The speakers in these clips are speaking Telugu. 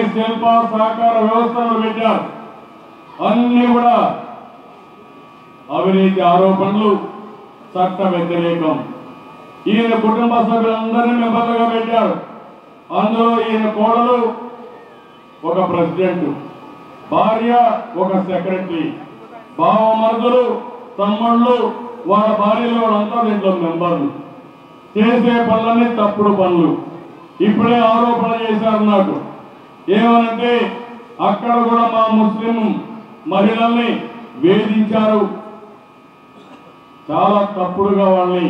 శిల్ప సహకార వ్యవస్థలు పెట్టారు అన్ని కూడా అవినీతి ఆరోపణలు చట్ట వ్యతిరేకం ఈయన కుటుంబ సభ్యులందరినీ మెంబర్లుగా పెట్టారు అందులో ఈయన కోడలు ఒక ప్రెసిడెంట్ భార్య ఒక సెక్రటరీ బావమరుదులు తమ్ముళ్ళు వాళ్ళ భార్యలు వాళ్ళంతా దీంట్లో మెంబర్లు చేసే పనులన్నీ తప్పుడు పనులు ఇప్పుడే ఆరోపణ చేశారు నాకు ఏమనంటే అక్కడ కూడా మా ముస్లిం మహిళల్ని వేధించారు చాలా తప్పుడుగా వాళ్ళని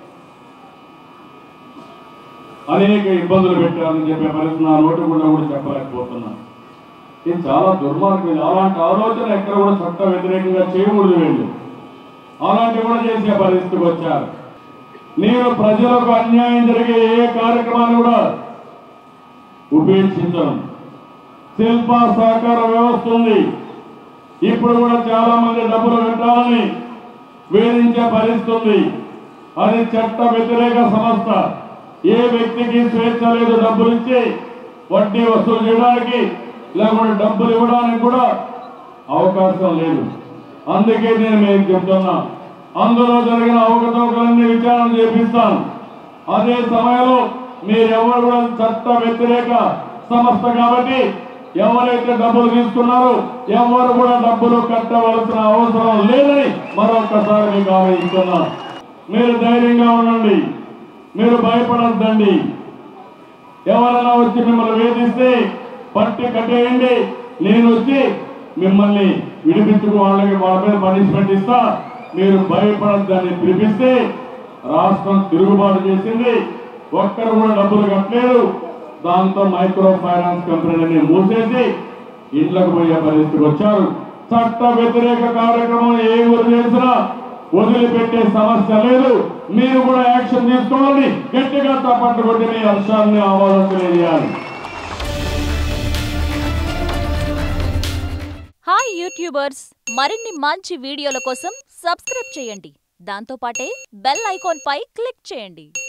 అనేక ఇబ్బందులు పెట్టారని చెప్పే పరిస్థితి నా నోటి కూడా కూడా చెప్పలేకపోతున్నా ఇది చాలా దుర్మార్గం ఇది. అలాంటి ఆలోచన ఎక్కడ కూడా చట్ట వ్యతిరేకంగా చేయకూడదు వీళ్ళు అలాంటి కూడా చేసే పరిస్థితికి వచ్చారు నేను ప్రజలకు అన్యాయం జరిగే ఏ కార్యక్రమాన్ని కూడా ఉపేక్షించను శిల్ప సహకార వ్యవస్థ ఉంది ఇప్పుడు కూడా చాలా మంది డబ్బులు కట్టాలని వేధించే పరిస్థితి ఉంది అది చట్ట వ్యతిరేక సంస్థ ఏ వ్యక్తికి స్వేచ్ఛ లేదు డబ్బులు ఇచ్చి వడ్డీ వసూలు చేయడానికి లేకుంటే డబ్బులు ఇవ్వడానికి కూడా అవకాశం లేదు అందుకే నేను మీకు చెప్తున్నా అందులో జరిగిన అవకతవకలన్నీ విచారణ చేపిస్తాను అదే సమయంలో మీరెవరు కూడా చట్ట వ్యతిరేక సంస్థ కాబట్టి ఎవరైతే డబ్బులు తీసుకున్నారో ఎవరు కూడా డబ్బులు కట్టవలసిన అవసరం లేదని మరొకసారి మీకు ఆలోచిస్తున్నా మీరు ధైర్యంగా ఉండండి మీరు భయపడద్దండి ఎవరైనా వచ్చి మిమ్మల్ని వేధిస్తే పట్టి కట్టేయండి నేను వచ్చి మిమ్మల్ని విడిపించుకు వాళ్ళకి వాళ్ళ మీద పనిష్మెంట్ ఇస్తా మీరు భయపడద్దని పిలిపిస్తే రాష్ట్రం తిరుగుబాటు చేసింది ఒక్కరు కూడా డబ్బులు కట్టలేదు దాంతో మైక్రో ఫైనాన్స్ కంపెనీలని మూసేసి ఇండ్లకు పోయే పరిస్థితికి వచ్చారు చట్ట వ్యతిరేక కార్యక్రమం ఏ ఊరు చేసినా వదిలిపెట్టే సమస్య లేదు మీరు కూడా యాక్షన్ తీసుకోవాలి గట్టిగా తప్పట్టు కొట్టి మీ అంశాన్ని ఆమోదం తెలియజేయాలి హాయ్ యూట్యూబర్స్ మరిన్ని మంచి వీడియోల కోసం సబ్స్క్రైబ్ చేయండి దాంతోపాటే బెల్ ఐకాన్ పై క్లిక్ చేయండి